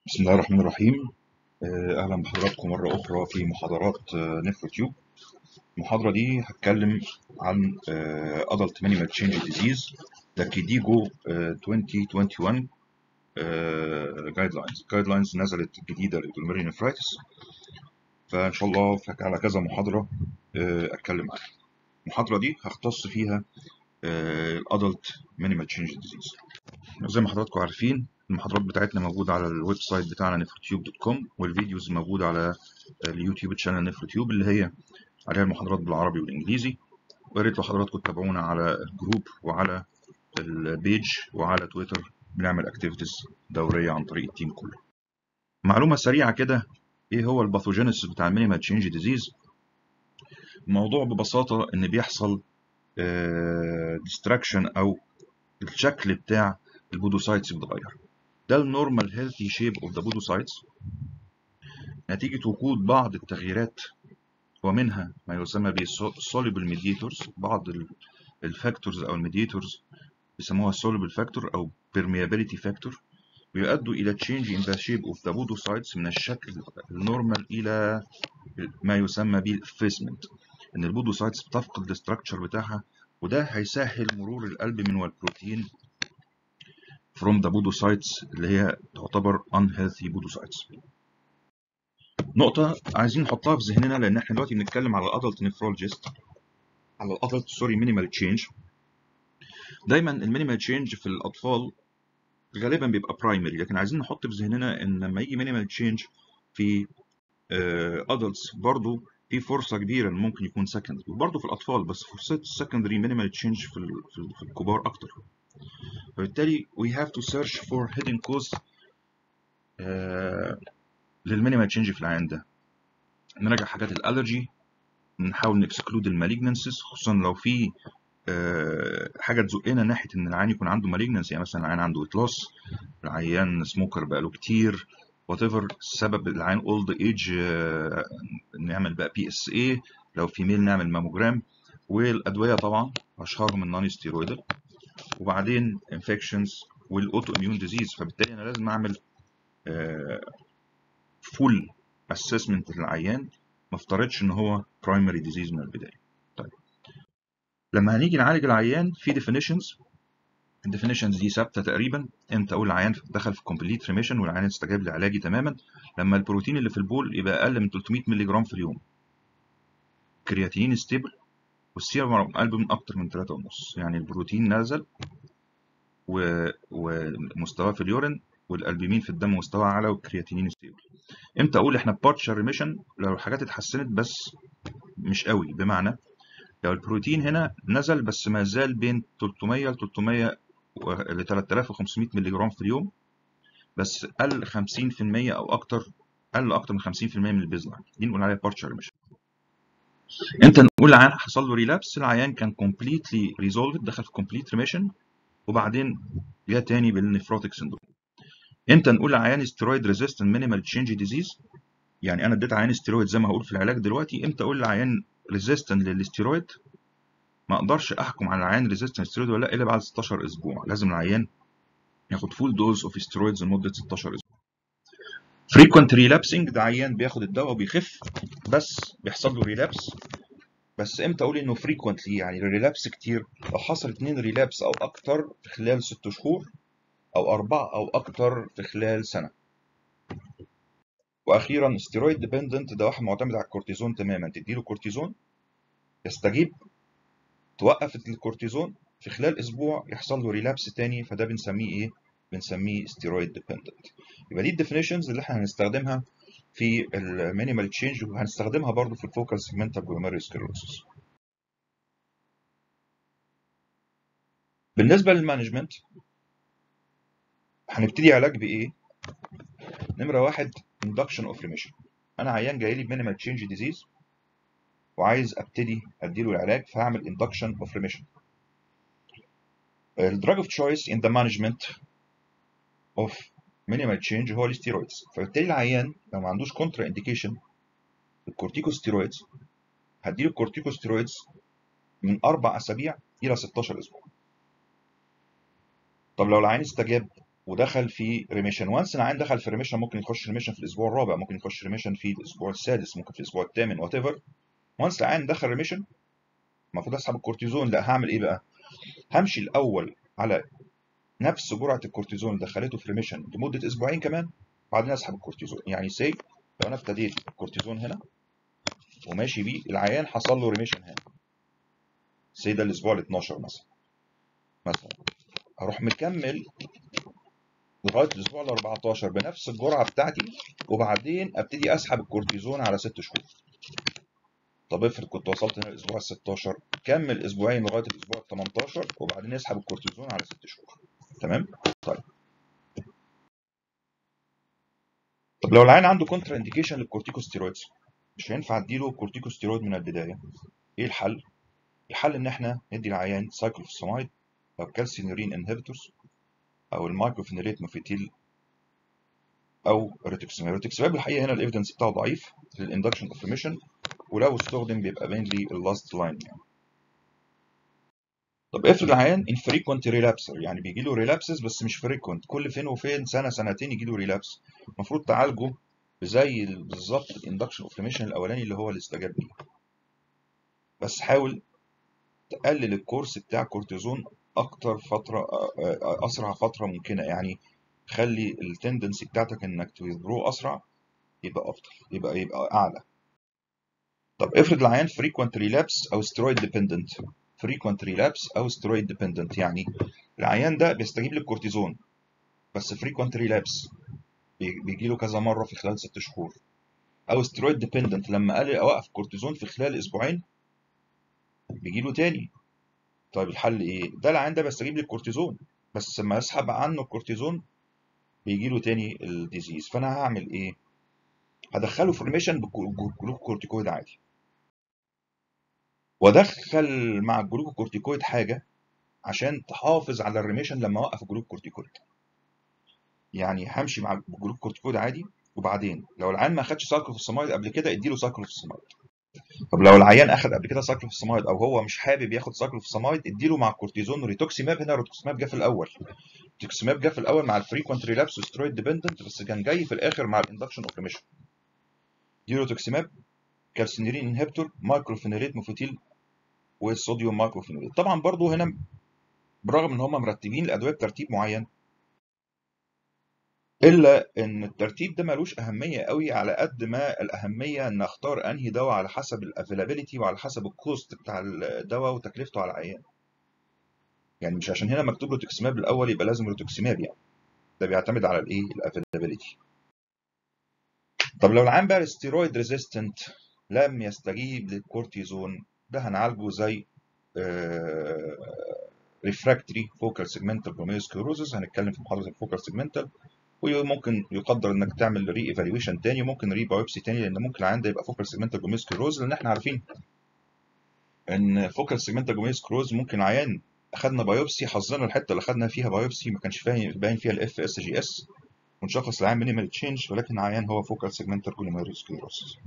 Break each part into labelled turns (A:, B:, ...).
A: بسم الله الرحمن الرحيم آه، أهلا بحضراتكم مرة أخرى في محاضرات آه، نفرو تيوب المحاضرة دي هتكلم عن آه، Adult Minimal Change Disease ده كيديجو آه، 2021 جايد لاينز جايد لاينز نزلت جديدة للجلوميري نفرايتس فإن شاء الله فك- على كذا محاضرة آه، أتكلم عنها المحاضرة دي هختص فيها الادلت مينيمال تشينج ديزيز زي ما حضراتكم عارفين المحاضرات بتاعتنا موجودة على الويب سايت بتاعنا نفرتيوب دوت كوم والفيديوز موجودة على اليوتيوب تشانل نفرتيوب اللي هي عليها المحاضرات بالعربي والإنجليزي ويا ريت لو حضراتكم تتابعونا على الجروب وعلى البيج وعلى تويتر بنعمل اكتيفيتيز دورية عن طريق التيم كله معلومة سريعة كده ايه هو الباثوجينيسيس بتاع المينيمال تشينج ديزيز الموضوع ببساطة ان بيحصل ديستراكشن او الشكل بتاع البودوسايتس بيتغير ده النورمال هيلثي شيب اوف ذا بودوسايتس نتيجة وجود بعض التغييرات ومنها ما يسمى بالسوليبل ميديتورز بعض الفاكتورز او الميديتورز بيسموها soluble فاكتور او permeability فاكتور بيؤدوا الى change in the shape of the podocytes من الشكل النورمال الى ما يسمى بالفيسمنت ان البودوسايتس بتفقد الاستراكشر بتاعها وده هيسهل مرور القلب من والبروتين from the podocytes اللي هي تعتبر unhealthy podocytes نقطة عايزين نحطها في ذهننا لأن احنا دلوقتي بنتكلم على الادلت نفرولوجيست على الادلت سوري مينيمال تشينج دايما المينيمال تشينج في الأطفال غالبا بيبقى برايمري لكن عايزين نحط في ذهننا ان لما يجي مينيمال تشينج في ادلتس برضه في فرصه كبيره ان ممكن يكون سكندري وبرضه في الاطفال بس فرصه السكندري مينيمال تشينج في ال- في ال- في الكبار اكتر فبالتالي we have to search for hidden cause آه، للمينيمال تشينج في العيان ده نراجع حاجات الالرجي نحاول نكسكلود المالجنسز خصوصا لو في آه، حاجه تزقنا ناحيه ان العيان يكون عنده مالجنس يعني مثلا العيان عنده ويت لوس العيان سموكر بقاله كتير وات ايفر سبب العيان اولد ايج نعمل بقى بي اس اي لو فيميل نعمل ماموجرام والادويه طبعا اشهرهم النون ستيرويدال وبعدين انفكشنز والاوتو اميون ديزيز فبالتالي انا لازم اعمل فول اسسمنت للعيان ما افترضش ان هو برايمري ديزيز من البدايه طيب لما هنيجي نعالج العيان في ديفينيشنز الديفينيشنز دي ثابته تقريبا امتى اقول العيان دخل في كومبليت ريميشن والعيان استجاب لعلاجي تماما لما البروتين اللي في البول يبقى اقل من 300 مللي جرام في اليوم كرياتينين ستيبل والسيرم البومين اكتر من 3.5 يعني البروتين نزل و... ومستواه في اليورين والالبومين في الدم مستواه اعلى والكرياتينين ستيبل امتى اقول احنا بارشال ريميشن لو الحاجات اتحسنت بس مش قوي بمعنى لو البروتين هنا نزل بس ما زال بين 300 ل 300 ل 3500 مللي جرام في اليوم بس قل 50% او اكتر قل اكتر من 50% من البيز لاين دي نقول عليها بارشال ريميشن امتى نقول العيان حصل له ريلابس العيان كان كومبليتلي ريزولفد دخل في كومبليت ريميشن وبعدين جه تاني بالنفروتيك سندروم امتى نقول العيان ستيرويد ريزيستنت مينيمال تشينج ديزيز يعني انا اديت عيان ستيرويد زي ما هقول في العلاج دلوقتي امتى اقول العيان ريزيستنت للستيرويد ما اقدرش احكم على العيان ريزيستنت ستيرويد ولا لا الا بعد 16 اسبوع لازم العيان ياخد فول دوز اوف ستيرويدز لمده 16 اسبوع فريكوينت ريلابسنج ده عيان بياخد الدواء وبيخف بس بيحصل له ريلابس بس امتى اقول انه فريكوينتلي يعني ريلابس كتير لو حصل اتنين ريلابس او اكتر في خلال ست شهور او اربعه او اكتر في خلال سنه واخيرا ستيرويد ديبندنت ده واحد معتمد على الكورتيزون تماما تديله كورتيزون يستجيب توقف الكورتيزون في خلال اسبوع يحصل له ريلابس تاني فده بنسميه ايه بنسميه ستيرويد ديبندنت يبقى دي الديفينيشنز اللي احنا هنستخدمها في المينيمال تشينج وهنستخدمها برضو في الفوكال سيجمنتال جلوميرولار سكلروسيس بالنسبه للمانجمنت هنبتدي علاج بايه نمره واحد induction of remission انا عيان جاي لي بمينيمال تشينج ديزيز وعايز ابتدي اديله العلاج فهعمل induction of remission الدراج اوف تشويس ان ذا مانجمنت اوف مينيمال تشينج هو الستيرويدز فبالتالي العيان لو ما عندوش كونترا انديكيشن الكورتيكوستيرويدز هديله الكورتيكوستيرويدز من اربع اسابيع الى 16 اسبوع طب لو العيان استجاب ودخل في ريميشن وانس العيان دخل في ريميشن ممكن يخش ريميشن في الاسبوع الرابع ممكن يخش ريميشن في الاسبوع السادس ممكن في الاسبوع الثامن وات ايفر وانس العيان دخل ريميشن المفروض اسحب الكورتيزون لا هعمل ايه بقى همشي الاول على نفس جرعه الكورتيزون اللي دخلته في ريميشن لمده اسبوعين كمان بعدين اسحب الكورتيزون يعني سي لو انا ابتديت الكورتيزون هنا وماشي بيه العيان حصل له ريميشن هنا سي ده الاسبوع ال 12 مثلا مثلا اروح مكمل لغايه الاسبوع ال 14 بنفس الجرعه بتاعتي وبعدين ابتدي اسحب الكورتيزون على 6 شهور طب افرض كنت وصلت هنا الاسبوع ال 16 كمل اسبوعين لغايه الاسبوع ال 18 وبعدين اسحب الكورتيزون على 6 شهور تمام طيب طب لو العيان عنده كونترا انديكيشن للكورتيكوستيرويدز مش هينفع اديله كورتيكوستيرويد من البدايه ايه الحل الحل ان احنا ندي العيان سايكلوفوسامايد او كالسينورين انهبيتورز او المايكروفينوليت موفيتيل او ريتوكسيماب الريتوكسيماب الحقيقه هنا الايفيدنس بتاعه ضعيف للاندكشن اوف ريميشن ولو استخدم بيبقى مينلي اللاست لاين يعني طب افرض العيان انفريكونت ريلابسر يعني بيجي له ريلابسز بس مش فريكونت كل فين وفين سنه سنتين يجي له ريلابس المفروض تعالجه زي بالظبط الاندكشن اوف ريميشن الاولاني اللي هو اللي استجاب ليه بس حاول تقلل الكورس بتاع كورتيزون اكتر فتره اسرع فتره ممكنه يعني خلي التندنسي بتاعتك انك تذرو اسرع يبقى افضل يبقى يبقى اعلى طب افرض العيان فريكوينت ريلابس او ستيرويد ديبندنت فريكوينت ريلابس او ستيرويد ديبندنت يعني العيان ده بيستجيب للكورتيزون بس فريكوينت ريلابس بيجي له كذا مره في خلال ست شهور او ستيرويد ديبندنت لما قال اوقف كورتيزون في خلال اسبوعين بيجي له تاني طيب الحل ايه ده العيان ده بيستجيب للكورتيزون بس لما اسحب عنه الكورتيزون بيجي له تاني الديزيز فانا هعمل ايه هدخله في ريميشن بالجلوكورتيكويد عادي وادخل مع الجلوكورتيكويد حاجه عشان تحافظ على الريميشن لما اوقف الجلوكورتيكويد يعني همشي مع الجلوكورتيكويد عادي وبعدين لو العيان ما اخدش سايكلوفوسامايد قبل كده اديله سايكلوفوسامايد طب لو العيان اخد قبل كده سايكلوفوسامايد او هو مش حابب ياخد سايكلوفوسامايد اديله مع كورتيزون ريتوكسيماب هنا ريتوكسيماب جه في الاول ريتوكسيماب جه في الاول مع الفريكوينت ريلابس وسترويد ديبندنت بس كان جاي في الاخر مع الاندكشن اوف ريميشن دي ريتوكسيماب كالسينيرين انهبيتور مايكروفينوليت موفيتيل والصوديوم مايكروفينوليت طبعا برضو هنا برغم ان هم مرتبين الادويه بترتيب معين الا ان الترتيب ده ملوش اهميه قوي على قد ما الاهميه ان اختار انهي دواء على حسب الافيلابيلتي وعلى حسب الكوست بتاع الدواء وتكلفته على العيان يعني مش عشان هنا مكتوب روتوكسيماب الاول يبقى لازم روتوكسيماب يعني ده بيعتمد على الايه الافيلابيلتي طب لو العيان بقى ستيرويد ريزيستنت لم يستجيب للكورتيزون ده هنعالجه زي ريفراكتري فوكال سيجمنتال جلوميروسكليروزس هنتكلم في محاضره الفوكال سيجمنتال وممكن يقدر انك تعمل ري ايفالويشن تاني ممكن ري بايوبسي تاني لان ممكن العيان ده يبقى فوكال سيجمنتال جلوميروسكليروز لان احنا عارفين ان فوكال سيجمنتال جلوميروسكليروز ممكن عيان اخدنا بايوبسي حظنا الحته اللي اخدنا فيها بايوبسي ما كانش باين فيها الاف اس جي اس ونشخص العيان مينيمال تشينج ولكن عيان هو فوكال سيجمنتال جلوميروسكليروز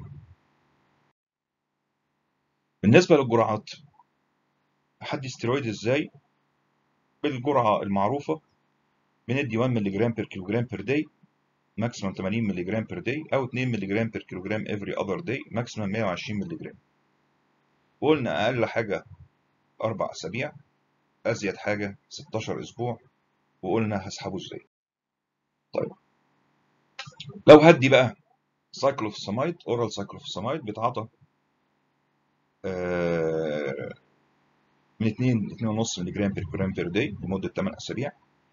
A: بالنسبه للجرعات احدي ستيرويد ازاي بالجرعه المعروفه بندي 1 مللي جرام بير كيلو جرام بير داي ماكسيمم 80 مللي جرام بير داي او 2 مللي جرام بير كيلو جرام افري اذر داي ماكسيمم 120 مللي جرام وقلنا اقل حاجه اربع اسابيع ازيد حاجه 16 اسبوع وقلنا هسحبه ازاي طيب لو هدي بقى سايكلوفوسامايد اورال سايكلوفوسامايد بيتعاطى آه من 2 2.5 مللي جرام بير جرام بير داي لمده 8 اسابيع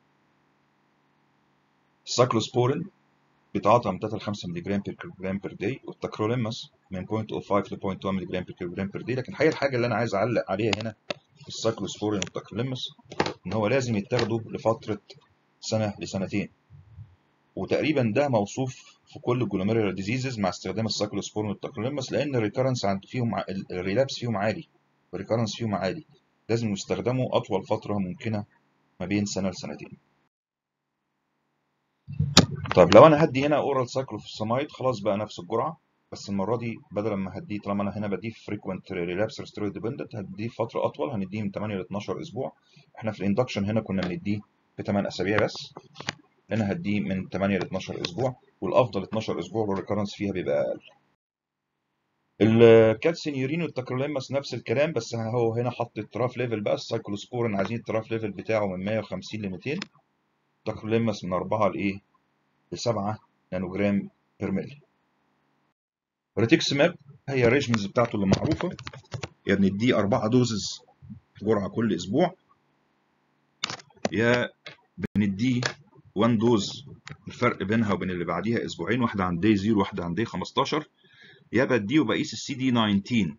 A: السايكلوسبورين بيتعاطى من 3 ل 5 مللي جرام بير جرام بير داي والتاكروليماس من 0.05 ل 0.1 مللي جرام بير جرام بير داي لكن الحقيقه الحاجه اللي انا عايز اعلق عليها هنا في السايكلوسبورين والتاكروليماس ان هو لازم يتاخدوا لفتره سنه لسنتين وتقريبا ده موصوف في كل الجلوميرولار ديزيزز مع استخدام السايكلوسبورين والتاكروليماس لان الريكرنس عند فيهم الريلابس فيهم عالي الريكرنس فيهم عالي لازم يستخدموا اطول فتره ممكنه ما بين سنه لسنتين طيب لو انا هدي هنا اورال سايكلوفوسامايد خلاص بقى نفس الجرعه بس المره دي بدل ما هديه طالما انا هنا بديه فريكوينت ريلابس ستيرويد ديبندنت هديه فتره اطول هنديه من 8 ل 12 اسبوع احنا في الاندكشن هنا كنا بنديه في 8 اسابيع بس انا هديه من 8 ل 12 اسبوع والافضل 12 اسبوع والريكرنس فيها بيبقى اقل الكالسينيورين والتاكروليماس نفس الكلام بس هو هنا حط التراف ليفل بقى السايكلوسبورين عايزين التراف ليفل بتاعه من 150 ل 200 التاكروليماس من 4 لايه ل 7 نانوجرام بير ملي ريتكسماب هي الريجمنز بتاعته اللي معروفه يا بنديه 4 دوزز جرعه كل اسبوع يا بنديه 1 دوز الفرق بينها وبين اللي بعديها اسبوعين واحده عند دي 0 واحده عند دي 15 يا بديه وبقيس السي دي 19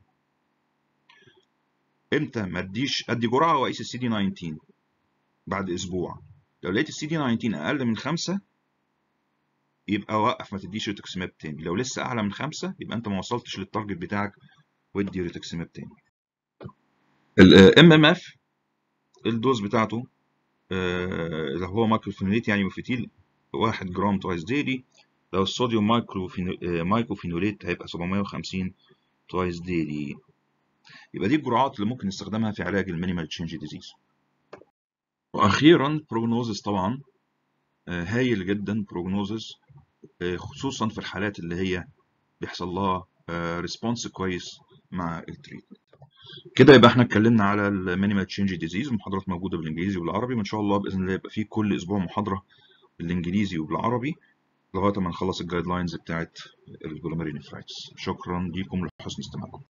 A: امتى ما اديش ادي جرعه واقيس السي دي 19 بعد اسبوع لو لقيت السي دي 19 اقل من 5 يبقى وقف ما تديش ريتوكسيماب تاني لو لسه اعلى من 5 يبقى انت ما وصلتش للتارجت بتاعك وادي ريتوكسيماب تاني الام ام اف الدوز بتاعته اللي هو مايكروفينوليت يعني مفتيل 1 جرام توايس ديلي لو الصوديوم مايكروفينوليت هيبقى 750 توايس ديلي يبقى دي الجرعات اللي ممكن نستخدمها في علاج المينيمال تشينج ديزيز واخيرا بروجنوزس طبعا هايل جدا بروجنوزس خصوصا في الحالات اللي هي بيحصل لها ريسبونس كويس مع التريتمنت كده يبقى احنا اتكلمنا على المينيمال تشينج ديزيز المحاضرات موجوده بالانجليزي والعربي وان شاء الله باذن الله يبقى في كل اسبوع محاضره بالانجليزي وبالعربي لغايه ما نخلص الجايد لاينز بتاعت الجلوميرينيفرايتس شكرا ليكم لحسن استماعكم